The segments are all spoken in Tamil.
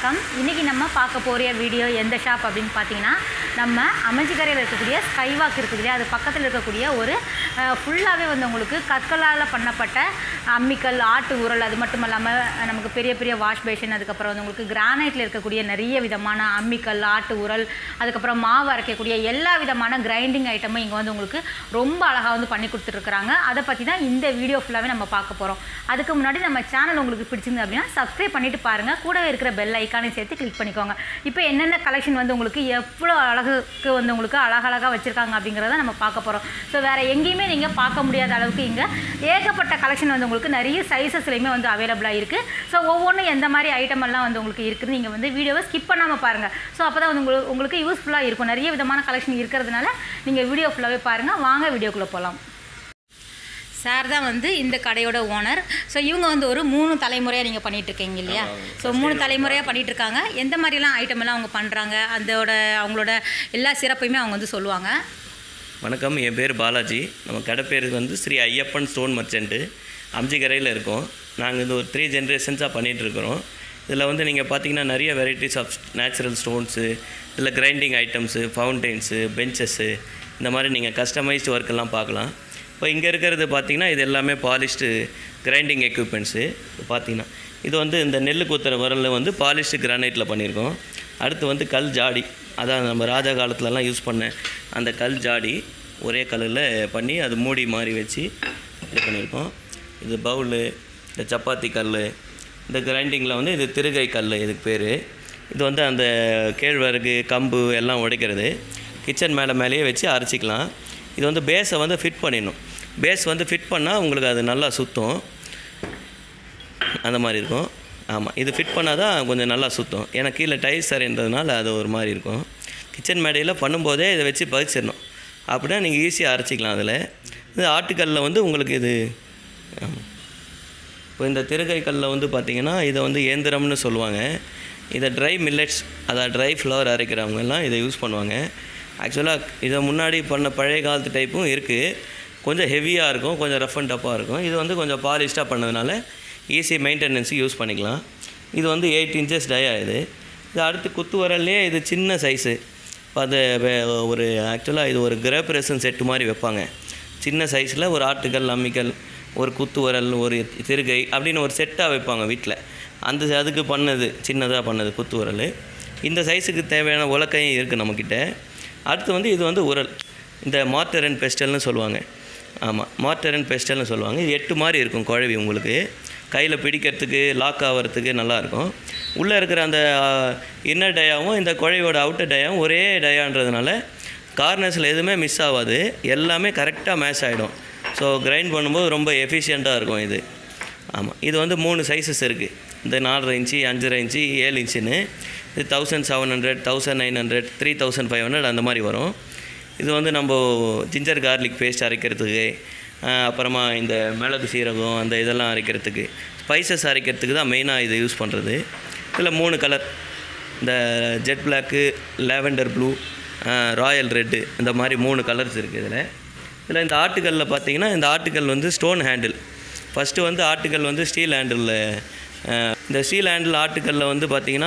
வணக்கம் இன்றைக்கி நம்ம பார்க்க போகிற வீடியோ எந்த ஷாப் அப்படின்னு பார்த்தீங்கன்னா நம்ம அமைஞ்சிக்கரையில் இருக்கக்கூடிய ஸ்கைவாக் இருக்குது இல்லையா அது பக்கத்தில் இருக்கக்கூடிய ஒரு ஃபுல்லாகவே வந்து உங்களுக்கு கற்களால் பண்ணப்பட்ட அம்மிக்கல் ஆட்டு உரல் அது மட்டும் இல்லாமல் நமக்கு பெரிய பெரிய வாஷ் பேஷன் அதுக்கப்புறம் வந்து உங்களுக்கு கிரானைட்டில் இருக்கக்கூடிய நிறைய விதமான அம்மிக்கல் ஆட்டு உரல் அதுக்கப்புறம் மாவு அரைக்கக்கூடிய எல்லா விதமான கிரைண்டிங் ஐட்டமும் இங்கே வந்து உங்களுக்கு ரொம்ப அழகாக வந்து பண்ணி கொடுத்துட்ருக்குறாங்க அதை பற்றி தான் இந்த வீடியோ ஃபுல்லாகவே நம்ம பார்க்க போகிறோம் அதுக்கு முன்னாடி நம்ம சேனல் உங்களுக்கு பிடிச்சிருந்து அப்படின்னா சப்ஸ்கிரைப் பண்ணிட்டு பாருங்கள் கூடவே இருக்கிற பெல் ஐக்கானையும் சேர்த்து கிளிக் பண்ணிக்கோங்க இப்போ என்னென்ன கலெக்ஷன் வந்து உங்களுக்கு எவ்வளோ அழகுக்கு வந்து உங்களுக்கு அழகழகாக வச்சுருக்காங்க அப்படிங்கிறத நம்ம பார்க்க போகிறோம் ஸோ வேறு எங்கேயுமே நீங்கள் பார்க்க முடியாத அளவுக்கு இங்கே ஏகப்பட்ட கலெக்ஷன் வந்து உங்களுக்கு நிறைய சைஸஸ்லையுமே வந்து அவைலபிளாக இருக்குது ஸோ ஒவ்வொன்றும் எந்த மாதிரி ஐட்டம் எல்லாம் வந்து உங்களுக்கு இருக்குது நீங்கள் வந்து வீடியோவை ஸ்கிப் பண்ணாமல் பாருங்கள் ஸோ அப்போ தான் வந்து உங்களுக்கு உங்களுக்கு யூஸ்ஃபுல்லாக இருக்கும் நிறைய விதமான கலெக்ஷன் இருக்கிறதுனால நீங்கள் வீடியோ ஃபுல்லாகவே பாருங்கள் வாங்க வீடியோக்குள்ளே போகலாம் சார் தான் வந்து இந்த கடையோட ஓனர் ஸோ இவங்க வந்து ஒரு மூணு தலைமுறையாக நீங்கள் பண்ணிட்டு இருக்கீங்க இல்லையா ஸோ மூணு தலைமுறையாக பண்ணிட்டு இருக்காங்க எந்த மாதிரிலாம் ஐட்டம் எல்லாம் அவங்க பண்ணுறாங்க அதோட அவங்களோட எல்லா சிறப்பையுமே அவங்க வந்து சொல்லுவாங்க வணக்கம் என் பேர் பாலாஜி நம்ம கடை பேர் வந்து ஸ்ரீ ஐயப்பன் ஸ்டோன் மர்ச்சண்ட்டு அம்ஜிக்கரையில் இருக்கோம் நாங்கள் இது ஒரு த்ரீ ஜென்ரேஷன்ஸாக பண்ணிகிட்ருக்குறோம் இதில் வந்து நீங்கள் பார்த்தீங்கன்னா நிறைய வெரைட்டிஸ் ஆஃப் நேச்சுரல் ஸ்டோன்ஸு இதில் கிரைண்டிங் ஐட்டம்ஸு ஃபவுண்டெயின்ஸு பெஞ்சஸ்ஸு இந்த மாதிரி நீங்கள் கஸ்டமைஸ்டு ஒர்க்கெல்லாம் பார்க்கலாம் இப்போ இங்கே இருக்கிறது பார்த்தீங்கன்னா இது எல்லாமே பாலிஷ்டு கிரைண்டிங் எக்யூப்மெண்ட்ஸு பார்த்தீங்கன்னா இது வந்து இந்த நெல் குத்துற வரலில் வந்து பாலிஷ்டு கிரானைட்டில் பண்ணியிருக்கோம் அடுத்து வந்து கல் ஜாடி அதான் நம்ம ராஜா காலத்துலலாம் யூஸ் பண்ண அந்த கல் ஜாடி ஒரே கல்லில் பண்ணி அது மூடி மாதிரி வச்சு இது பண்ணியிருக்கோம் இது பவுலு இந்த சப்பாத்தி கல் இந்த கிரைண்டிங்கில் வந்து இது திருகை கல் இதுக்கு பேர் இது வந்து அந்த கேழ்வரகு கம்பு எல்லாம் உடைக்கிறது கிச்சன் மேலே மேலேயே வச்சு அரைச்சிக்கலாம் இது வந்து பேஸை வந்து ஃபிட் பண்ணிடணும் பேஸ் வந்து ஃபிட் பண்ணால் உங்களுக்கு அது நல்லா சுற்றும் அந்த மாதிரி இருக்கும் ஆமாம் இது ஃபிட் பண்ணால் தான் கொஞ்சம் நல்லா சுற்றும் ஏன்னா கீழே டைல்ஸ் சரின்றதுனால அது ஒரு மாதிரி இருக்கும் கிச்சன் மேடையில் பண்ணும்போதே இதை வச்சு பதிச்சிடணும் அப்படின்னா நீங்கள் ஈஸியாக அரைச்சிக்கலாம் அதில் இது ஆட்டுக்கல்லில் வந்து உங்களுக்கு இது ஆமாம். இப்போ இந்த திருகை கல்லில் வந்து பார்த்திங்கன்னா இதை வந்து இயந்திரம்னு சொல்லுவாங்க இதை ட்ரை மில்லட்ஸ் அதாவது ட்ரை ஃப்ளவர் அரைக்கிறவங்க எல்லாம் இதை யூஸ் பண்ணுவாங்க ஆக்சுவலாக இதை முன்னாடி பண்ண பழைய காலத்து டைப்பும் இருக்குது கொஞ்சம் ஹெவியாக இருக்கும் கொஞ்சம் ரஃப் அண்ட் டப்பாக இருக்கும் இது வந்து கொஞ்சம் பாலிஷ்டாக பண்ணதுனால ஈஸி மெயின்டெனன்ஸுக்கு யூஸ் பண்ணிக்கலாம் இது வந்து எயிட் இன்ச்சஸ் டயா இது இது அடுத்து குத்து வரல்லே இது சின்ன சைஸு அது வே- ஒரு ஆக்சுவலாக இது ஒரு கிரேப் ரெசன் செட்டு மாதிரி வைப்பாங்க சின்ன சைஸில் ஒரு ஆட்டுக்கல் அம்மிக்கல் ஒரு குத்து வரல் ஒரு திருகை அப்படின்னு ஒரு செட்டாக வைப்பாங்க வீட்டில் அந்த அதுக்கு பண்ணது சின்னதாக பண்ணது குத்து வரல் இந்த சைஸுக்கு தேவையான உலக்கையும் இருக்குது நம்மக்கிட்ட அடுத்து வந்து இது வந்து உரல் இந்த மார்டர் அண்ட் பெஸ்டல்னு சொல்லுவாங்க ஆமாம் மார்டர் அண்ட் பெஸ்டல்னு சொல்லுவாங்க இது எட்டு மாதிரி இருக்கும் குழவி உங்களுக்கு கையில் பிடிக்கிறதுக்கு லாக் ஆகிறதுக்கு நல்லாயிருக்கும் உள்ளே இருக்கிற அந்த இன்னர் டயாவும் இந்த குழவியோட அவுட்டர் டயாவும் ஒரே டயான்றதுனால கார்னர்ஸில் எதுவுமே மிஸ் ஆகாது எல்லாமே கரெக்டாக மேட்ச் ஆகிடும் ஸோ கிரைண்ட் பண்ணும்போது ரொம்ப எஃபிஷியண்ட்டாக இருக்கும் இது ஆமாம் இது வந்து மூணு சைஸஸ் இருக்குது இந்த நாலரை இன்ச்சு அஞ்சரை இன்ச்சு ஏழு இன்ச்சுன்னு இது thousand seven hundred thousand nine hundred three thousand five hundred அந்த மாதிரி வரும் இது வந்து நம்ம ஜிஞ்சர் கார்லிக் பேஸ்ட் அரைக்கிறதுக்கு ஆஹ், அப்புறமா இந்த மிளகு சீரகம் அந்த இதெல்லாம் அரைக்கிறதுக்கு ஸ்பைசஸ் அரைக்கிறதுக்கு தான் மெயினாக இது யூஸ் பண்ணுறது இதில் மூணு கலர் இந்த jet black lavender blue royal red இந்த மாதிரி மூணு கலர்ஸ் இருக்குது இதில் இதில் இந்த ஆட்டுக்கல்லில் பார்த்தீங்கன்னா இந்த ஆட்டுக்கல் வந்து ஸ்டோன் ஹேண்டில் ஃபஸ்ட்டு வந்து ஆட்டுக்கல் வந்து ஸ்டீல் ஹேண்டிலில் இந்த ஸ்டீல் ஹேண்டில் ஆட்டுக்கல்லில் வந்து பார்த்தீங்கன்னா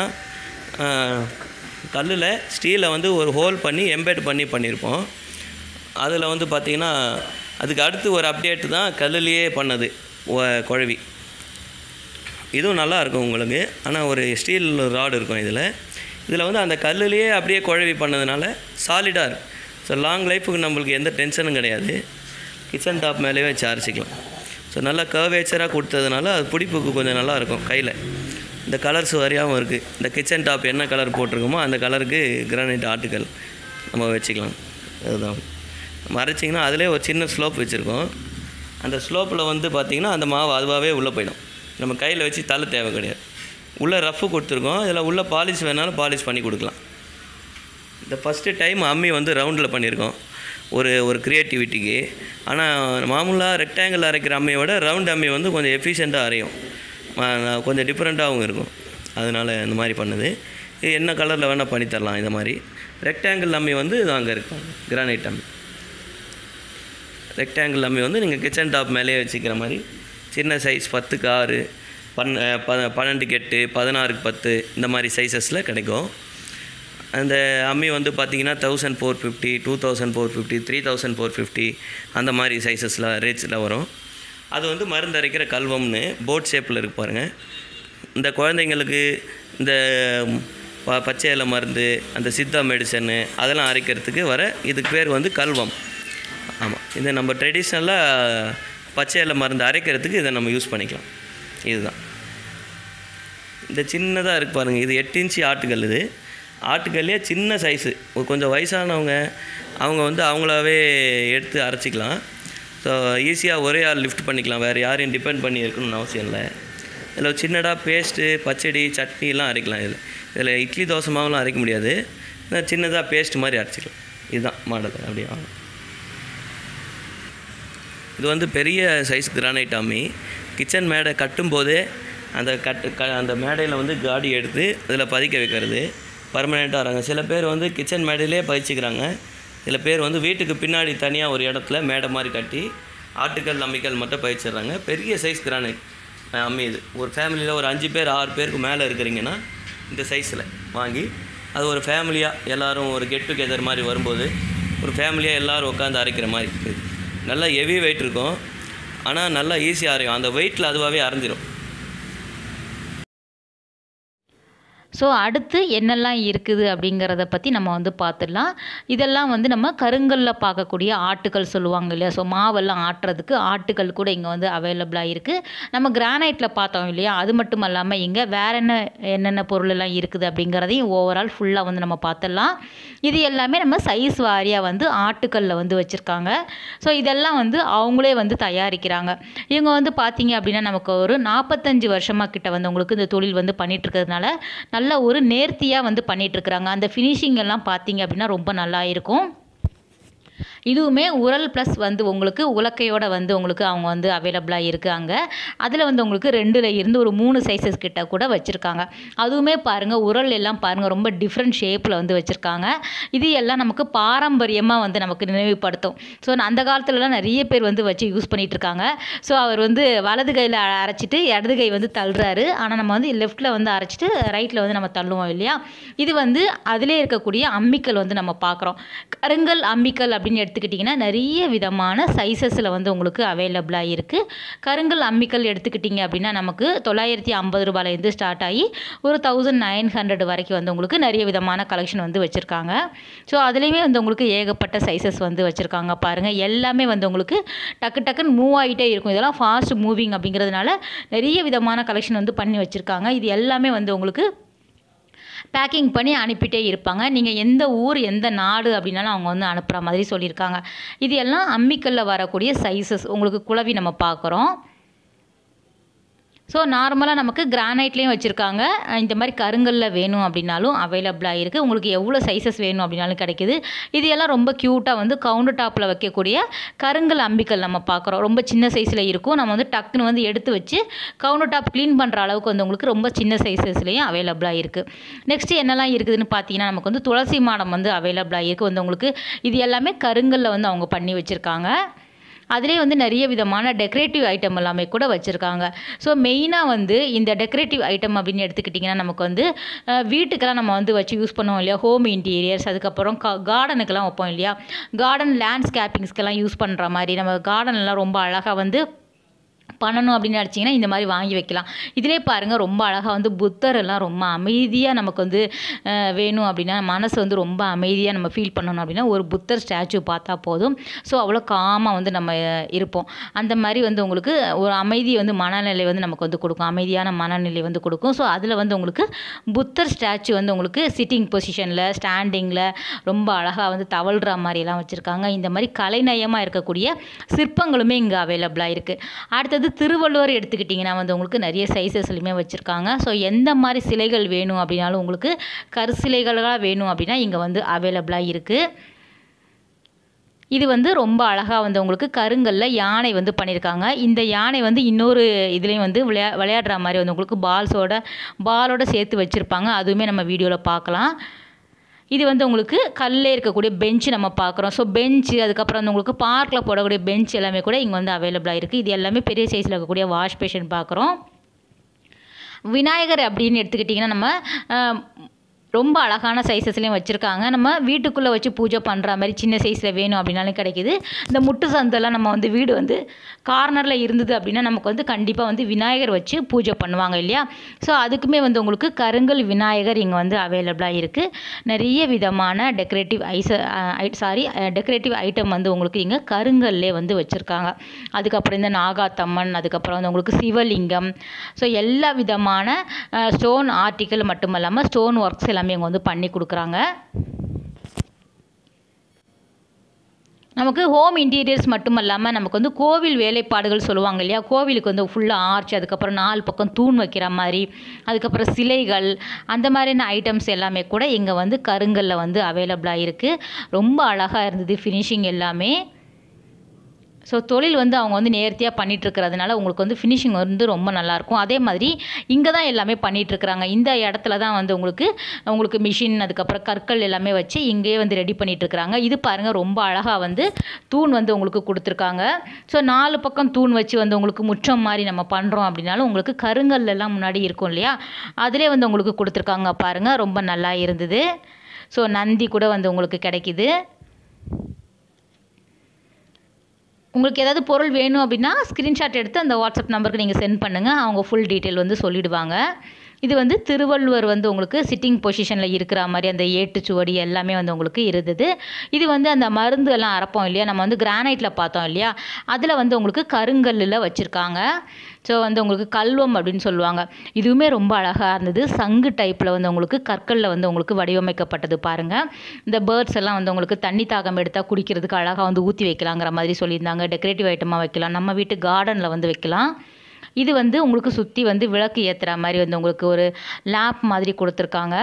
கல்லில் ஸ்டீலை வந்து ஒரு ஹோல் பண்ணி எம்பெட் பண்ணி பண்ணியிருப்போம் அதில் வந்து பார்த்திங்கன்னா அதுக்கு அடுத்து ஒரு அப்டேட்டு தான் கல்லுலேயே பண்ணது ஒ- குழவி இதுவும் நல்லா இருக்கும் உங்களுக்கு ஆனால் ஒரு ஸ்டீல் ராடு இருக்கும் இதில் இதில் வந்து அந்த கல்லுலேயே அப்படியே குழவி பண்ணதுனால சாலிடாக இருக்கும் ஸோ லாங் லைஃபுக்கு நம்மளுக்கு எந்த டென்ஷனும் கிடையாது கிச்சன் டாப் மேலேயே வச்சு அரைச்சிக்கலாம் ஸோ நல்லா கர்வேச்சராக கொடுத்ததுனால அது பிடிப்புக்கு கொஞ்சம் நல்லா இருக்கும் கையில் இந்த கலர்ஸ் வரையாகவும் இருக்குது இந்த கிச்சன் டாப் என்ன கலர் போட்டிருக்கோமோ அந்த கலருக்கு கிரானைட் ஆட்டுக்கல் நம்ம வச்சுக்கலாம் அதுதான் நம்ம அரைச்சிங்கன்னா அதிலே ஒரு சின்ன ஸ்லோப் வச்சுருக்கோம் அந்த ஸ்லோப்பில் வந்து பார்த்திங்கன்னா அந்த மாவு அதுவாகவே உள்ளே போயிடும் நம்ம கையில் வச்சு தள்ள தேவை கிடையாது உள்ளே ரஃப்பு கொடுத்துருக்கோம் இதில் உள்ள பாலிஷ் வேணாலும் பாலிஷ் பண்ணி கொடுக்கலாம் இந்த ஃபஸ்ட்டு டைம் அம்மி வந்து ரவுண்டில் பண்ணியிருக்கோம் ஒரு ஒரு க்ரியேட்டிவிட்டிக்கு ஆனால் மாமூலாக ரெக்டாங்கிள் அரைக்கிற அம்மியை விட ரவுண்ட் அம்மி வந்து கொஞ்சம் எஃபிஷியண்ட்டாக அரையும் ம- நான் கொஞ்சம் டிஃப்ரெண்ட்டாகவும் இருக்கும் அதனால் இந்த மாதிரி பண்ணுது இது என்ன கலரில் வேணால் பண்ணி தரலாம் இந்த மாதிரி ரெக்டாங்கிள் அம்மி வந்து இது அங்கே இருக்கும் கிரானைட் அம்மி ரெக்டாங்கிள் அம்மி வந்து நீங்கள் கிச்சன் டாப் மேலேயே வச்சுக்கிற மாதிரி சின்ன சைஸ் பத்துக்கு ஆறு பன் அஹ், ப பன்னெண்டுக்கு எட்டு பதினாறுக்கு பத்து இந்த மாதிரி சைஸஸில் கிடைக்கும் அந்த அம்மி வந்து பார்த்தீங்கன்னா thousand four fifty two thousand four fifty three thousand four fifty அந்த மாதிரி சைஸஸில் ரேட்ஸில் வரும் அது வந்து மருந்து அரைக்கிற கல்வம்னு போட் ஷேப்பில் இருக்கு பாருங்கள் இந்த குழந்தைங்களுக்கு இந்த ப பச்சை இலை மருந்து அந்த சித்தா மெடிசனு அதெல்லாம் அரைக்கிறதுக்கு வர இதுக்கு பேர் வந்து கல்வம் ஆமாம் இதை நம்ம ட்ரெடிஷ்னலாக பச்சை இலை மருந்து அரைக்கிறதுக்கு இதை நம்ம யூஸ் பண்ணிக்கலாம் இதுதான் இந்த சின்னதாக இருக்கு பாருங்கள் இது எட்டு இன்ச்சு ஆட்டுக்கல் இது ஆட்டுக்கல்லே சின்ன சைஸு கொஞ்சம் வயசானவங்க அவங்க வந்து அவங்களாவே எடுத்து அரைச்சிக்கலாம் ஸோ ஈஸியாக ஒரே ஆள் லிஃப்ட் பண்ணிக்கலாம் வேறு யாரையும் டிபெண்ட் பண்ணி இருக்கணும்னு அவசியம் இல்லை இதில் சின்னதாக பேஸ்ட்டு பச்சடி சட்னிலாம் அரைக்கலாம் இதில் இதில் இட்லி தோசை மாவுலாம் அரைக்க முடியாது சின்னதாக பேஸ்ட் மாதிரி அரைச்சிக்கலாம் இதுதான் மாடல் அப்படியே ஆகும் இது வந்து பெரிய சைஸ் கிரானைட் அம்மி கிச்சன் மேடை கட்டும்போதே அந்த கட்டு க அந்த மேடையில் வந்து காடி எடுத்து இதில் பதிக்க வைக்கிறது பர்மனெண்ட்டாக வராங்க சில பேர் வந்து கிச்சன் மேடையிலே பதிச்சுக்கிறாங்க சில பேர் வந்து வீட்டுக்கு பின்னாடி தனியாக ஒரு இடத்துல மேடை மாதிரி கட்டி ஆட்டுக்கல் அம்மிக்கல் மட்டும் பதிச்சிடுறாங்க பெரிய சைஸ் கிரானைட் அம்மி இது ஒரு ஃபேமிலியில் ஒரு அஞ்சு பேர் ஆறு பேருக்கு மேலே இருக்கிறீங்கன்னா இந்த சைஸில் வாங்கி அது ஒரு ஃபேமிலியாக எல்லோரும் ஒரு கெட் டுகெதர் மாதிரி வரும்போது ஒரு ஃபேமிலியாக எல்லோரும் உட்காந்து அரைக்கிற மாதிரி இருக்குது நல்லா ஹெவி வெயிட் இருக்கும் ஆனால் நல்லா ஈஸியாக அரையும் அந்த வெயிட்டில் அதுவாகவே அரைஞ்சிரும் ஸோ அடுத்து என்னெல்லாம் இருக்குது அப்படிங்கிறத பற்றி நம்ம வந்து பார்த்துடலாம் இதெல்லாம் வந்து நம்ம கருங்கல்ல பார்க்கக்கூடிய ஆட்டுகள் சொல்லுவாங்க இல்லையா ஸோ மாவெல்லாம் ஆட்டுறதுக்கு ஆட்டுகள் கூட இங்கே வந்து அவைலபிளாக இருக்குது நம்ம கிரானைட்டில் பார்த்தோம் இல்லையா அது மட்டும் இல்லாமல் இங்கே வேற என்ன என்னென்ன பொருள் எல்லாம் இருக்குது அப்படிங்கிறதையும் ஓவரால் ஃபுல்லாக வந்து நம்ம பார்த்துடலாம் இது எல்லாமே நம்ம சைஸ் வாரியாக வந்து ஆட்டுக்கல்ல வந்து வச்சுருக்காங்க ஸோ இதெல்லாம் வந்து அவங்களே வந்து தயாரிக்கிறாங்க இவங்க வந்து பார்த்தீங்க அப்படின்னா நமக்கு ஒரு நாற்பத்தஞ்சு வருஷமாக கிட்ட வந்து உங்களுக்கு இந்த தொழில் வந்து பண்ணிட்டு இருக்கிறதுனால நல்ல ஒரு நேர்த்தியாக வந்து பண்ணிட்டு இருக்கிறாங்க அந்த ஃபினிஷிங் எல்லாம் பார்த்தீங்க அப்படின்னா ரொம்ப நல்லா இருக்கும் இதுவுமே உரல் ப்ளஸ் வந்து உங்களுக்கு உலக்கையோட வந்து உங்களுக்கு அவங்க வந்து அவைலபிளாக இருக்குது அங்கே அதில் வந்து உங்களுக்கு ரெண்டில் இருந்து ஒரு மூணு சைஸஸ் கிட்ட கூட வச்சுருக்காங்க அதுவுமே பாருங்கள் உரல் எல்லாம் பாருங்கள் ரொம்ப டிஃப்ரெண்ட் ஷேப்பில் வந்து வச்சுருக்காங்க இது எல்லாம் நமக்கு பாரம்பரியமாக வந்து நமக்கு நினைவுபடுத்தும் ஸோ அந்த காலத்துலலாம் நிறைய பேர் வந்து வச்சு யூஸ் பண்ணிகிட்டு இருக்காங்க ஸோ அவர் வந்து வலது கையில் அரைச்சிட்டு இடது கை வந்து தள்ளுறாரு ஆனால் நம்ம வந்து லெஃப்ட்டில் வந்து அரைச்சிட்டு ரைட்டில் வந்து நம்ம தள்ளுவோம் இல்லையா இது வந்து அதிலே இருக்கக்கூடிய அம்மிக்கல் வந்து நம்ம பார்க்குறோம் கருங்கல் அம்மிக்கல் அப்படின்னு எடுத்துக்கிட்டிங்கன்னா நிறைய விதமான சைஸஸில் வந்து உங்களுக்கு அவைலபிளாக இருக்குது கருங்கல் அம்மிக்கல் எடுத்துக்கிட்டிங்க அப்படின்னா நமக்கு தொள்ளாயிரத்தி ஐம்பது ரூபாயிலேருந்து ஸ்டார்ட் ஆகி ஒரு தௌசண்ட் நைன் ஹண்ட்ரட் வரைக்கும் வந்து உங்களுக்கு நிறைய விதமான கலெக்ஷன் வந்து வச்சுருக்காங்க ஸோ அதுலேயுமே வந்து உங்களுக்கு ஏகப்பட்ட சைஸஸ் வந்து வச்சுருக்காங்க பாருங்கள் எல்லாமே வந்து உங்களுக்கு டக்கு டக்குன்னு மூவ் ஆகிட்டே இருக்கும் இதெல்லாம் ஃபாஸ்ட் மூவிங் அப்படிங்கிறதுனால நிறைய விதமான கலெக்ஷன் வந்து பண்ணி வச்சுருக்காங்க இது எல்லாமே வந்து உங்களுக்கு பேக்கிங் பண்ணி அனுப்பிட்டே இருப்பாங்க நீங்கள் எந்த ஊர் எந்த நாடு அப்படின்னாலும் அவங்க வந்து அனுப்புகிற மாதிரி சொல்லியிருக்காங்க இது எல்லாம் அம்மிக்கல்ல வரக்கூடிய சைஸஸ் உங்களுக்கு குழவி நம்ம பார்க்குறோம் ஸோ நார்மலாக நமக்கு கிரானைட்லேயும் வச்சுருக்காங்க இந்த மாதிரி கருங்கல்ல வேணும் அப்படின்னாலும் அவைலபிளாக இருக்குது உங்களுக்கு எவ்வளோ சைஸஸ் வேணும் அப்படின்னாலும் கிடைக்குது இது எல்லாம் ரொம்ப க்யூட்டாக வந்து கவுண்டர் டாப்பில் வைக்கக்கூடிய கருங்கல் அம்பிக்கல் நம்ம பார்க்குறோம் ரொம்ப சின்ன சைஸில் இருக்கும் நம்ம வந்து டக்குன்னு வந்து எடுத்து வச்சு கவுண்டர் டாப் க்ளீன் பண்ணுற அளவுக்கு வந்து உங்களுக்கு ரொம்ப சின்ன சைஸஸ்லேயும் அவைலபிளாக இருக்குது நெக்ஸ்ட்டு என்னெல்லாம் இருக்குதுன்னு பார்த்தீங்கன்னா நமக்கு வந்து துளசி மாடம் வந்து அவைலபிளாக இருக்குது வந்து உங்களுக்கு இது எல்லாமே கருங்கல்ல வந்து அவங்க பண்ணி வச்சுருக்காங்க அதிலே வந்து நிறைய விதமான டெக்கரேட்டிவ் ஐட்டம் எல்லாமே கூட வச்சுருக்காங்க ஸோ மெயினாக வந்து இந்த டெக்கரேட்டிவ் ஐட்டம் அப்படின்னு எடுத்துக்கிட்டிங்கன்னா நமக்கு வந்து அஹ், வீட்டுக்கெல்லாம் நம்ம வந்து வச்சு யூஸ் பண்ணுவோம் இல்லையா ஹோம் இன்டீரியர்ஸ் அதுக்கப்புறம் கா கார்டனுக்கெல்லாம் வைப்போம் இல்லையா கார்டன் லேண்ட்ஸ்கேப்பிங்ஸ்க்கெல்லாம் யூஸ் பண்ணுற மாதிரி நம்ம கார்டன்லாம் ரொம்ப அழகாக வந்து பண்ணணும் அப்படின்னு நினச்சிங்கன்னா இந்த மாதிரி வாங்கி வைக்கலாம் இதிலே பாருங்கள் ரொம்ப அழகாக வந்து புத்தர் எல்லாம் ரொம்ப அமைதியாக நமக்கு வந்து அஹ், வேணும் அப்படின்னா மனசு வந்து ரொம்ப அமைதியாக நம்ம ஃபீல் பண்ணணும் அப்படின்னா ஒரு புத்தர் ஸ்டாச்சு பார்த்தா போதும் ஸோ அவ்வளோ காமாக வந்து நம்ம அஹ், இருப்போம் அந்த மாதிரி வந்து உங்களுக்கு ஒரு அமைதி வந்து மனநிலை வந்து நமக்கு வந்து கொடுக்கும் அமைதியான மனநிலை வந்து கொடுக்கும் ஸோ அதில் வந்து உங்களுக்கு புத்தர் ஸ்டாச்சு வந்து உங்களுக்கு சிட்டிங் பொசிஷனில் ஸ்டாண்டிங்கில் ரொம்ப அழகாக வந்து தவழ்கிற மாதிரியெல்லாம் வச்சுருக்காங்க இந்த மாதிரி கலைநயமாக இருக்கக்கூடிய சிற்பங்களுமே இங்கே அவைலபிளாக இருக்குது அடுத்தது திருவள்ளுவர் எடுத்துக்கிட்டிங்கன்னா வந்து உங்களுக்கு நிறைய சைஸஸ்லையுமே வச்சுருக்காங்க ஸோ எந்த மாதிரி சிலைகள் வேணும் அப்படின்னாலும் உங்களுக்கு கருசிலைகளாக வேணும் அப்படின்னா இங்கே வந்து அவைலபிளாக இருக்குது இது வந்து ரொம்ப அழகாக வந்து உங்களுக்கு கருங்கல்ல யானை வந்து பண்ணியிருக்காங்க இந்த யானை வந்து இன்னொரு இதுலேயும் வந்து விளையா விளையாடுற மாதிரி வந்து உங்களுக்கு பால்ஸோட பாலோட சேர்த்து வச்சுருப்பாங்க அதுவுமே நம்ம வீடியோவில் பார்க்கலாம் இது வந்து உங்களுக்கு கல்லே இருக்கக்கூடிய பெஞ்ச் நம்ம பார்க்குறோம் ஸோ பெஞ்சு அதுக்கப்புறம் வந்து உங்களுக்கு பார்க்கில் போடக்கூடிய பெஞ்ச் எல்லாமே கூட இங்கே வந்து அவைலபிளாக இருக்குது இது எல்லாமே பெரிய சைஸில் இருக்கக்கூடிய வாஷ் பேஷன் பார்க்குறோம் விநாயகர் அப்படின்னு எடுத்துக்கிட்டிங்கன்னா நம்ம அஹ், ரொம்ப அழகான சைஸஸ்லேயும் வச்சுருக்காங்க நம்ம வீட்டுக்குள்ளே வச்சு பூஜை பண்ணுற மாதிரி சின்ன சைஸில் வேணும் அப்படின்னாலும் கிடைக்கிது இந்த முட்டு சந்தெல்லாம் நம்ம வந்து வீடு வந்து கார்னரில் இருந்தது அப்படின்னா நமக்கு வந்து கண்டிப்பாக வந்து விநாயகர் வச்சு பூஜை பண்ணுவாங்க இல்லையா ஸோ அதுக்குமே வந்து உங்களுக்கு கருங்கல் விநாயகர் இங்கே வந்து அவைலபிளாக இருக்குது நிறைய விதமான டெக்கரேட்டிவ் ஐச சாரி டெக்கரேட்டிவ் ஐட்டம் வந்து உங்களுக்கு இங்கே கருங்கல்லே வந்து வச்சுருக்காங்க அதுக்கப்புறம் இந்த நாகாத்தம்மன் அதுக்கப்புறம் வந்து உங்களுக்கு சிவலிங்கம் ஸோ எல்லா விதமான ஸ்டோன் ஆர்டிக்கல் மட்டும் இல்லாமல் ஸ்டோன் ஒர்க்ஸ் எல்லாமே இங்கே வந்து பண்ணி கொடுக்குறாங்க நமக்கு ஹோம் இன்டீரியர்ஸ் மட்டும் இல்லாமல் நமக்கு வந்து கோவில் வேலைப்பாடுகள் சொல்லுவாங்க இல்லையா கோவிலுக்கு வந்து ஃபுல்லாக ஆர்ச் அதுக்கப்புறம் நாலு பக்கம் தூண் வைக்கிற மாதிரி அதுக்கப்புறம் சிலைகள் அந்த மாதிரியான ஐட்டம்ஸ் எல்லாமே கூட இங்கே வந்து கருங்கல்ல வந்து அவைலபிளாக இருக்குது ரொம்ப அழகாக இருந்தது ஃபினிஷிங் எல்லாமே ஸோ தொழில் வந்து அவங்க வந்து நேர்த்தியாக பண்ணிட்டு இருக்கிறதுனால உங்களுக்கு வந்து ஃபினிஷிங் வந்து ரொம்ப நல்லாயிருக்கும் அதே மாதிரி இங்கே தான் எல்லாமே பண்ணிட்டு இருக்கிறாங்க இந்த இடத்துல தான் வந்து உங்களுக்கு உங்களுக்கு மிஷின் அதுக்கப்புறம் கற்கள் எல்லாமே வச்சு இங்கேயே வந்து ரெடி பண்ணிட்டு இருக்கிறாங்க இது பாருங்கள் ரொம்ப அழகாக வந்து தூண் வந்து உங்களுக்கு கொடுத்துருக்காங்க ஸோ நாலு பக்கம் தூண் வச்சு வந்து உங்களுக்கு முற்றம் மாதிரி நம்ம பண்ணுறோம் அப்படின்னாலும் உங்களுக்கு கருங்கல் எல்லாம் முன்னாடி இருக்கும் இல்லையா அதிலே வந்து உங்களுக்கு கொடுத்துருக்காங்க பாருங்கள் ரொம்ப நல்லா இருந்தது ஸோ நந்தி கூட வந்து உங்களுக்கு கிடைக்கிது உங்களுக்கு ஏதாவது பொருள் வேணும் அப்படின்னா ஸ்க்ரீன்ஷாட் எடுத்து அந்த வாட்ஸ்அப் நம்பருக்கு நீங்கள் சென்ட் பண்ணுங்கள் அவங்க ஃபுல் டீட்டெயில் வந்து சொல்லிடுவாங்க இது வந்து திருவள்ளுவர் வந்து உங்களுக்கு சிட்டிங் பொசிஷனில் இருக்கிற மாதிரி அந்த ஏட்டு சுவடி எல்லாமே வந்து உங்களுக்கு இருந்தது இது வந்து அந்த மருந்து எல்லாம் அரைப்போம் இல்லையா நம்ம வந்து கிரானைட்டில் பார்த்தோம் இல்லையா அதில் வந்து உங்களுக்கு கருங்கல்லில் வச்சுருக்காங்க ஸோ வந்து உங்களுக்கு கல்வம் அப்படின்னு சொல்லுவாங்க இதுவுமே ரொம்ப அழகாக இருந்தது சங்கு டைப்பில் வந்து உங்களுக்கு கற்களில் வந்து உங்களுக்கு வடிவமைக்கப்பட்டது பாருங்கள் இந்த பேர்ட்ஸ் எல்லாம் வந்து உங்களுக்கு தண்ணி தாகம் எடுத்தால் குடிக்கிறதுக்கு அழகாக வந்து ஊற்றி வைக்கலாங்கிற மாதிரி சொல்லியிருந்தாங்க டெக்கரேட்டிவ் ஐட்டமாக வைக்கலாம் நம்ம வீட்டு கார்டனில் வந்து வைக்கலாம் இது வந்து உங்களுக்கு சுற்றி வந்து விளக்கு ஏற்றுற மாதிரி வந்து உங்களுக்கு ஒரு லேம்ப் மாதிரி கொடுத்துருக்காங்க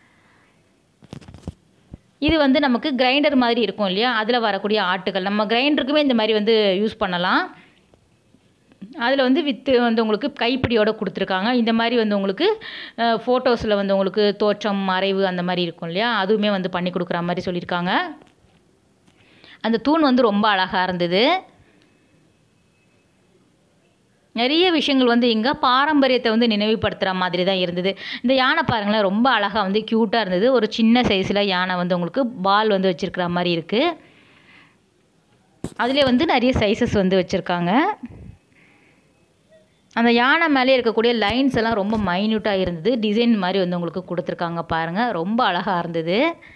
இது வந்து நமக்கு கிரைண்டர் மாதிரி இருக்கும் இல்லையா அதில் வரக்கூடிய ஆட்டுகள் நம்ம கிரைண்டருக்குமே இந்த மாதிரி வந்து யூஸ் பண்ணலாம் அதில் வந்து வித்து வந்து உங்களுக்கு கைப்பிடியோட கொடுத்துருக்காங்க இந்த மாதிரி வந்து உங்களுக்கு ஃபோட்டோஸில் வந்து உங்களுக்கு தோற்றம் மறைவு அந்த மாதிரி இருக்கும் இல்லையா அதுவுமே வந்து பண்ணி கொடுக்குற மாதிரி சொல்லியிருக்காங்க அந்த தூண் வந்து ரொம்ப அழகாக இருந்தது நிறைய விஷயங்கள் வந்து இங்கே பாரம்பரியத்தை வந்து நினைவுபடுத்துகிற மாதிரி தான் இருந்தது இந்த யானை பாருங்களேன் ரொம்ப அழகாக வந்து க்யூட்டாக இருந்தது ஒரு சின்ன சைஸில் யானை வந்து உங்களுக்கு பால் வந்து வச்சுருக்கிற மாதிரி இருக்குது அதிலே வந்து நிறைய சைஸஸ் வந்து வச்சுருக்காங்க அந்த யானை மேலே இருக்கக்கூடிய லைன்ஸ் எல்லாம் ரொம்ப மைன்யூட்டாக இருந்தது டிசைன் மாதிரி வந்து உங்களுக்கு கொடுத்துருக்காங்க பாருங்கள் ரொம்ப அழகாக இருந்தது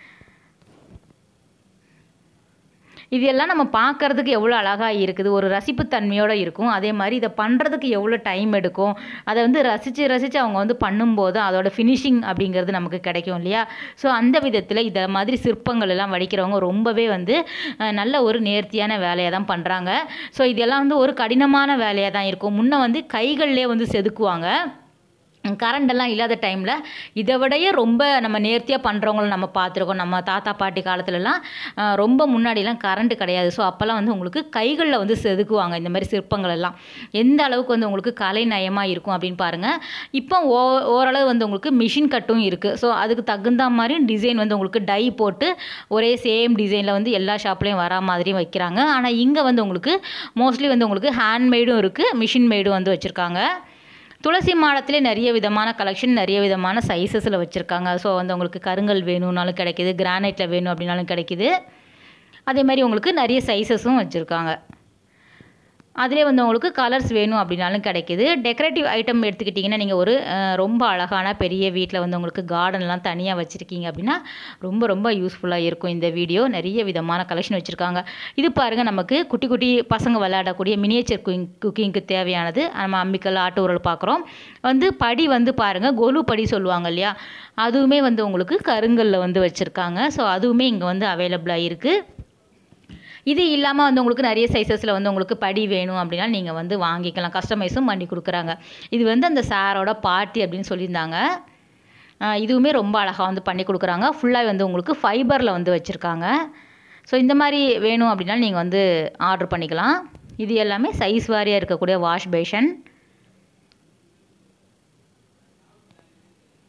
இது எல்லாம் நம்ம பார்க்கறதுக்கு எவ்வளோ அழகாக இருக்குது ஒரு ரசிப்புத்தன்மையோடு இருக்கும் அதே மாதிரி இதை பண்ணுறதுக்கு எவ்வளோ டைம் எடுக்கும் அதை வந்து ரசித்து ரசித்து அவங்க வந்து பண்ணும்போது அதோட ஃபினிஷிங் அப்படிங்கிறது நமக்கு கிடைக்கும் இல்லையா ஸோ அந்த விதத்தில் இதை மாதிரி சிற்பங்கள் எல்லாம் வடிக்கிறவங்க ரொம்பவே வந்து அஹ், நல்ல ஒரு நேர்த்தியான வேலையை தான் பண்ணுறாங்க ஸோ இதெல்லாம் வந்து ஒரு கடினமான வேலையாக தான் இருக்கும் முன்ன வந்து கைகள்லேயே வந்து செதுக்குவாங்க கரண்ட் எல்லாம் இல்லாத டைமில் இதை விடையே ரொம்ப நம்ம நேர்த்தியாக பண்ணுறவங்கள நம்ம பார்த்துருக்கோம் நம்ம தாத்தா பாட்டி காலத்துலலாம் அஹ், ரொம்ப முன்னாடிலாம் கரண்ட் கிடையாது ஸோ அப்போல்லாம் வந்து உங்களுக்கு கைகளில் வந்து செதுக்குவாங்க இந்த மாதிரி சிற்பங்கள் எல்லாம் எந்த அளவுக்கு வந்து உங்களுக்கு கலை நயமாக இருக்கும் அப்படின்னு பாருங்கள் இப்போ ஓ ஓரளவு வந்து உங்களுக்கு மிஷின் கட்டும் இருக்குது ஸோ அதுக்கு தகுந்த மாதிரி டிசைன் வந்து உங்களுக்கு டை போட்டு ஒரே சேம் டிசைனில் வந்து எல்லா ஷாப்லேயும் வரா மாதிரியும் வைக்கிறாங்க ஆனால் இங்கே வந்து உங்களுக்கு மோஸ்ட்லி வந்து உங்களுக்கு ஹேண்ட்மேடும் இருக்குது மிஷின் மேடும் வந்து வச்சுருக்காங்க துளசி மாடத்திலே நிறைய விதமான கலெக்ஷன் நிறைய விதமான சைஸஸில் வச்சுருக்காங்க ஸோ வந்து உங்களுக்கு கருங்கல் வேணும்னாலும் கிடைக்கிது கிரானைட்டில் வேணும் அப்படின்னாலும் கிடைக்கிது அதே மாதிரி உங்களுக்கு நிறைய சைஸஸும் வச்சுருக்காங்க அதிலே வந்து உங்களுக்கு கலர்ஸ் வேணும் அப்படின்னாலும் கிடைக்கிது டெக்கரேட்டிவ் ஐட்டம் எடுத்துக்கிட்டிங்கன்னா நீங்கள் ஒரு அஹ், ரொம்ப அழகான பெரிய வீட்டில் வந்து உங்களுக்கு கார்டன்லாம் தனியாக வச்சுருக்கீங்க அப்படின்னா ரொம்ப ரொம்ப யூஸ்ஃபுல்லாக இருக்கும் இந்த வீடியோ நிறைய விதமான கலெக்ஷன் வச்சுருக்காங்க இது பாருங்கள் நமக்கு குட்டி குட்டி பசங்க விளையாடக்கூடிய மினியேச்சர் குக்கிங் குக்கிங்க்கு தேவையானது நம்ம அம்மிக்கல் ஆட்டு உரல் பார்க்குறோம் வந்து படி வந்து பாருங்கள் கொலு படி சொல்லுவாங்க இல்லையா அதுவுமே வந்து உங்களுக்கு கருங்கல்ல வந்து வச்சுருக்காங்க ஸோ அதுவுமே இங்கே வந்து அவைலபிளாக இருக்குது இது இல்லாமல் வந்து உங்களுக்கு நிறைய சைஸஸில் வந்து உங்களுக்கு படி வேணும் அப்படின்னா நீங்கள் வந்து வாங்கிக்கலாம் கஸ்டமைஸும் பண்ணி கொடுக்குறாங்க இது வந்து அந்த சாரோட பார்ட்டி அப்படின்னு சொல்லியிருந்தாங்க ஆஹ் இதுவுமே ரொம்ப அழகாக வந்து பண்ணி கொடுக்குறாங்க ஃபுல்லாக வந்து உங்களுக்கு ஃபைபரில் வந்து வச்சுருக்காங்க ஸோ இந்த மாதிரி வேணும் அப்படின்னா நீங்கள் வந்து ஆர்டர் பண்ணிக்கலாம் இது எல்லாமே சைஸ் வாரியாக இருக்கக்கூடிய வாஷ் பேஷன்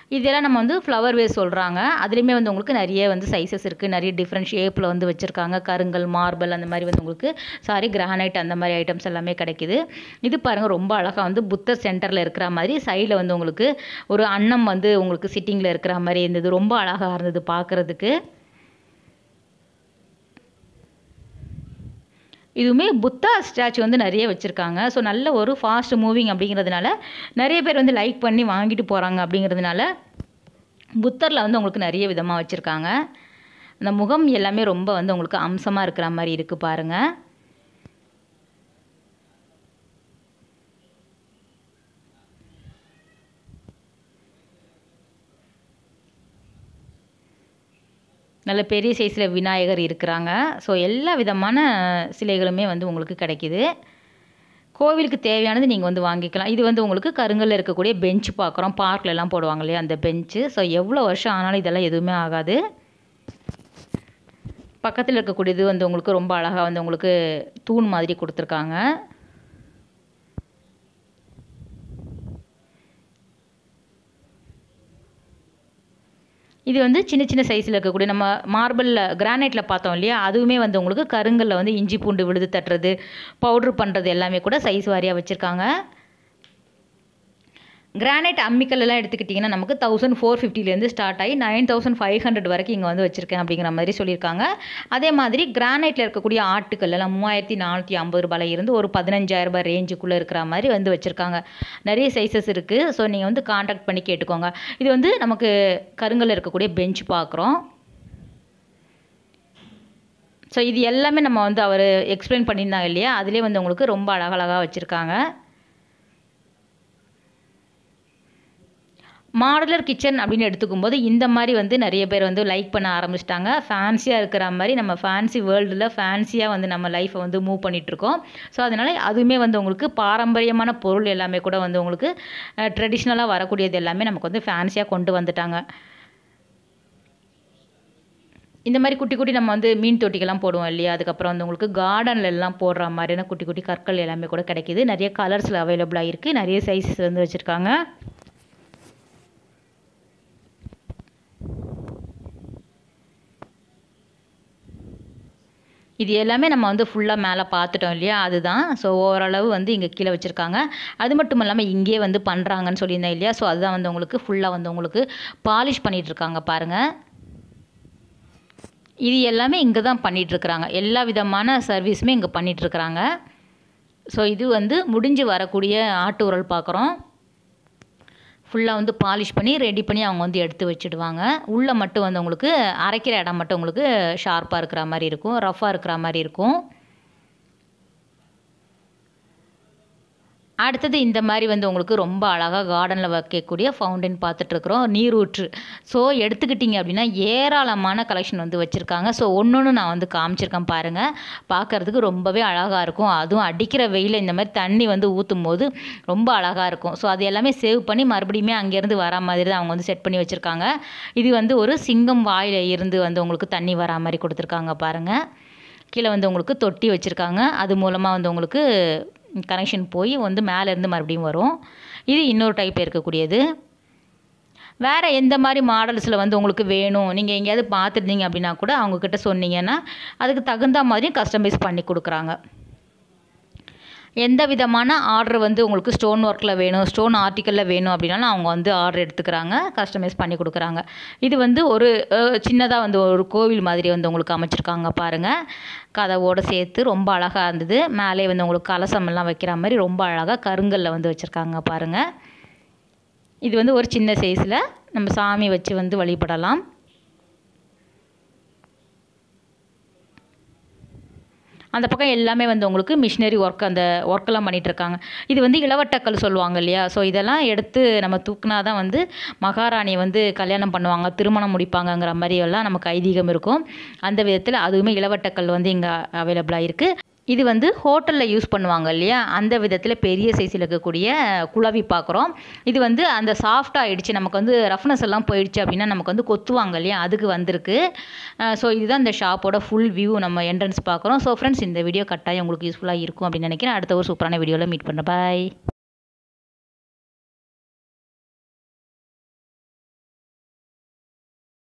இதெல்லாம் நம்ம வந்து ஃப்ளவர் வேஸ் சொல்கிறாங்க அதுலேயுமே வந்து உங்களுக்கு நிறைய வந்து சைஸஸ் இருக்குது நிறைய டிஃப்ரெண்ட் ஷேப்பில் வந்து வச்சுருக்காங்க கருங்கல் மார்பிள் அந்த மாதிரி வந்து உங்களுக்கு சாரி கிரானைட் அந்த மாதிரி ஐட்டம்ஸ் எல்லாமே கிடைக்குது இது பாருங்கள் ரொம்ப அழகாக வந்து புத்தர் சென்டரில் இருக்கிற மாதிரி சைடில் வந்து உங்களுக்கு ஒரு அன்னம் வந்து உங்களுக்கு சிட்டிங்கில் இருக்கிற மாதிரி இருந்தது ரொம்ப அழகாக இருந்தது பார்க்குறதுக்கு இதுவுமே புத்தா ஸ்டாச்சு வந்து நிறைய வச்சுருக்காங்க ஸோ நல்ல ஒரு ஃபாஸ்ட் மூவிங் அப்படிங்கிறதுனால நிறைய பேர் வந்து லைக் பண்ணி வாங்கிட்டு போகிறாங்க அப்படிங்கிறதுனால புத்தரில் வந்து உங்களுக்கு நிறைய விதமாக வச்சுருக்காங்க அந்த முகம் எல்லாமே ரொம்ப வந்து உங்களுக்கு அம்சமாக இருக்கிற மாதிரி இருக்குது பாருங்கள் நல்ல பெரிய சைஸில் விநாயகர் இருக்கிறாங்க ஸோ எல்லா விதமான சிலைகளுமே வந்து உங்களுக்கு கிடைக்கிது கோவிலுக்கு தேவையானது நீங்கள் வந்து வாங்கிக்கலாம் இது வந்து உங்களுக்கு கருங்கல்ல இருக்கக்கூடிய பெஞ்ச் பார்க்குறோம் பார்க்ல எல்லாம் போடுவாங்க இல்லையா அந்த பெஞ்சு ஸோ எவ்வளோ வருஷம் ஆனாலும் இதெல்லாம் எதுவுமே ஆகாது பக்கத்தில் இருக்கக்கூடியது வந்து உங்களுக்கு ரொம்ப அழகாக வந்து உங்களுக்கு தூண் மாதிரி கொடுத்துருக்காங்க இது வந்து சின்ன சின்ன சைஸில் இருக்கக்கூடிய நம்ம மார்பிளில் கிரானைட்டில் பார்த்தோம் இல்லையா அதுவுமே வந்து உங்களுக்கு கருங்கல்ல வந்து இஞ்சி பூண்டு விழுது தட்டுறது பவுட்ரு பண்ணுறது எல்லாமே கூட சைஸ் வாரியாக வச்சுருக்காங்க கிரானைட் அம்மிக்கல் எல்லாம் எடுத்துக்கிட்டிங்கன்னா நமக்கு தௌசண்ட் ஃபோர் ஃபிஃப்டிலேருந்து ஸ்டார்ட் ஆகி நைன் தௌசண்ட் ஃபைவ் ஹண்ட்ரட் வரைக்கும் இங்கே வந்து வச்சுருக்கேன் அப்படிங்கிற மாதிரி சொல்லியிருக்காங்க அதே மாதிரி கிரானைட்டில் இருக்கக்கூடிய ஆட்டுக்கல் எல்லாம் மூவாயிரத்தி நானூற்றி ஐம்பது ரூபாயில் இருந்து ஒரு பதினஞ்சாயிரம் ரூபாய் ரேஞ்சுக்குள்ளே இருக்கிற மாதிரி வந்து வச்சுருக்காங்க நிறைய சைஸஸ் இருக்குது ஸோ நீங்கள் வந்து காண்டாக்ட் பண்ணி கேட்டுக்கோங்க இது வந்து நமக்கு கருங்கல் இருக்கக்கூடிய பெஞ்ச் பார்க்குறோம் ஸோ இது எல்லாமே நம்ம வந்து அவர் எக்ஸ்பிளைன் பண்ணியிருந்தாங்க இல்லையா அதிலே வந்து உங்களுக்கு ரொம்ப அழகழகாக வச்சுருக்காங்க மாடுலர் கிச்சன் அப்படின்னு எடுத்துக்கும் போது இந்த மாதிரி வந்து நிறைய பேர் வந்து லைக் பண்ண ஆரம்பிச்சிட்டாங்க ஃபேன்சியாக இருக்கிற மாதிரி நம்ம ஃபேன்சி வேர்ல்டில் ஃபேன்சியாக வந்து நம்ம லைஃப்பை வந்து மூவ் பண்ணிகிட்ருக்கோம் ஸோ அதனால் அதுவுமே வந்து உங்களுக்கு பாரம்பரியமான பொருள் எல்லாமே கூட வந்து உங்களுக்கு ட்ரெடிஷ்னலாக வரக்கூடியது எல்லாமே நமக்கு வந்து ஃபேன்சியாக கொண்டு வந்துட்டாங்க இந்த மாதிரி குட்டி குட்டி நம்ம வந்து மீன் தொட்டிக்கெல்லாம் போடுவோம் இல்லையா அதுக்கப்புறம் வந்து உங்களுக்கு கார்டன்ல எல்லாம் போடுற மாதிரியான குட்டி குட்டி கற்கள் எல்லாமே கூட கிடைக்கிது நிறைய கலர்ஸில் அவைலபிளாக இருக்குது நிறைய சைஸஸ் வந்து வச்சுருக்காங்க இது எல்லாமே நம்ம வந்து ஃபுல்லாக மேலே பார்த்துட்டோம் இல்லையா அதுதான் ஸோ ஓரளவு வந்து இங்கே கீழே வச்சுருக்காங்க அது மட்டும் இல்லாமல் இங்கேயே வந்து பண்ணுறாங்கன்னு சொல்லியிருந்தேன் இல்லையா ஸோ அதுதான் வந்து உங்களுக்கு ஃபுல்லாக வந்து உங்களுக்கு பாலிஷ் பண்ணிகிட்ருக்காங்க பாருங்கள் இது எல்லாமே இங்கே தான் பண்ணிகிட்ருக்குறாங்க எல்லா விதமான சர்வீஸுமே இங்கே பண்ணிகிட்ருக்குறாங்க ஸோ இது வந்து முடிஞ்சு வரக்கூடிய ஆட்டு உரல் பார்க்குறோம் ஃபுல்லாக வந்து பாலிஷ் பண்ணி ரெடி பண்ணி அவங்க வந்து எடுத்து வச்சுடுவாங்க உள்ளே மட்டும் வந்து உங்களுக்கு அரைக்கிற இடம் மட்டும் உங்களுக்கு ஷார்ப்பாக இருக்கிற மாதிரி இருக்கும் ரஃப்பாக இருக்கிற மாதிரி இருக்கும் அடுத்தது இந்த மாதிரி வந்து உங்களுக்கு ரொம்ப அழகாக கார்டனில் வைக்கக்கூடிய ஃபவுண்டைன் பார்த்துட்ருக்குறோம் நீரூற்று ஸோ எடுத்துக்கிட்டிங்க அப்படின்னா ஏராளமான கலெக்ஷன் வந்து வச்சுருக்காங்க ஸோ ஒன்று ஒன்று நான் வந்து காமிச்சிருக்கேன் பாருங்கள் பார்க்குறதுக்கு ரொம்பவே அழகாக இருக்கும் அதுவும் அடிக்கிற வெயிலில் இந்த மாதிரி தண்ணி வந்து ஊற்றும் போது ரொம்ப அழகாக இருக்கும் ஸோ அது எல்லாமே சேவ் பண்ணி மறுபடியுமே அங்கேருந்து வரா மாதிரி தான் அவங்க வந்து செட் பண்ணி வச்சுருக்காங்க இது வந்து ஒரு சிங்கம் வாயில் இருந்து வந்து உங்களுக்கு தண்ணி வரா மாதிரி கொடுத்துருக்காங்க பாருங்கள் கீழே வந்து உங்களுக்கு தொட்டி வச்சுருக்காங்க அது மூலமாக வந்து உங்களுக்கு கனெக்ஷன் போய் வந்து மேலேருந்து மறுபடியும் வரும் இது இன்னொரு டைப் இருக்கக்கூடியது வேறு எந்த மாதிரி மாடல்ஸில் வந்து உங்களுக்கு வேணும் நீங்கள் எங்கேயாவது பார்த்துருந்தீங்க அப்படின்னா கூட அவங்கக்கிட்ட சொன்னீங்கன்னா அதுக்கு தகுந்த மாதிரி கஸ்டமைஸ் பண்ணி கொடுக்குறாங்க எந்த விதமான ஆர்டர் வந்து உங்களுக்கு ஸ்டோன் ஒர்க்கில் வேணும் ஸ்டோன் ஆர்டிக்கலில் வேணும் அப்படின்னாலும் அவங்க வந்து ஆர்டர் எடுத்துக்கிறாங்க கஸ்டமைஸ் பண்ணி கொடுக்குறாங்க இது வந்து ஒரு சின்னதாக வந்து ஒரு கோவில் மாதிரி வந்து உங்களுக்கு அமைச்சிருக்காங்க பாருங்கள் கதவோடு சேர்த்து ரொம்ப அழகாக இருந்தது மேலே வந்து உங்களுக்கு கலசம் எல்லாம் வைக்கிற மாதிரி ரொம்ப அழகாக கருங்கல்ல வந்து வச்சுருக்காங்க பாருங்கள் இது வந்து ஒரு சின்ன சைஸில் நம்ம சாமி வச்சு வந்து வழிபடலாம் அந்த பக்கம் எல்லாமே வந்து உங்களுக்கு மிஷினரி ஒர்க் அந்த ஒர்க்கெல்லாம் பண்ணிகிட்ருக்காங்க இது வந்து இளவட்டக்கல் சொல்லுவாங்க இல்லையா ஸோ இதெல்லாம் எடுத்து நம்ம தூக்குனா தான் வந்து மகாராணியை வந்து கல்யாணம் பண்ணுவாங்க திருமணம் முடிப்பாங்கங்கிற மாதிரி எல்லாம் நமக்கு ஐதீகம் இருக்கும் அந்த விதத்தில் அதுவுமே இளவட்டக்கல் வந்து இங்கே அவைலபிளாக இருக்குது இது வந்து ஹோட்டலில் யூஸ் பண்ணுவாங்க இல்லையா அந்த விதத்தில் பெரிய சைஸில் இருக்கக்கூடிய குழவி பார்க்குறோம் இது வந்து அந்த சாஃப்டாக ஆகிடுச்சு நமக்கு வந்து ரஃப்னஸ் எல்லாம் போயிடுச்சு அப்படின்னா நமக்கு வந்து கொத்துவாங்க இல்லையா அதுக்கு வந்திருக்கு ஸோ இதுதான் இந்த ஷாப்போட ஃபுல் வியூ நம்ம என்ட்ரன்ஸ் பார்க்குறோம் ஸோ ஃப்ரெண்ட்ஸ் இந்த வீடியோ கட்டாயம் உங்களுக்கு யூஸ்ஃபுல்லாக இருக்கும் அப்படின்னு நினைக்கிறேன் அடுத்த ஒரு சூப்பரான வீடியோவில் மீட் பண்ணுறேன் பாய்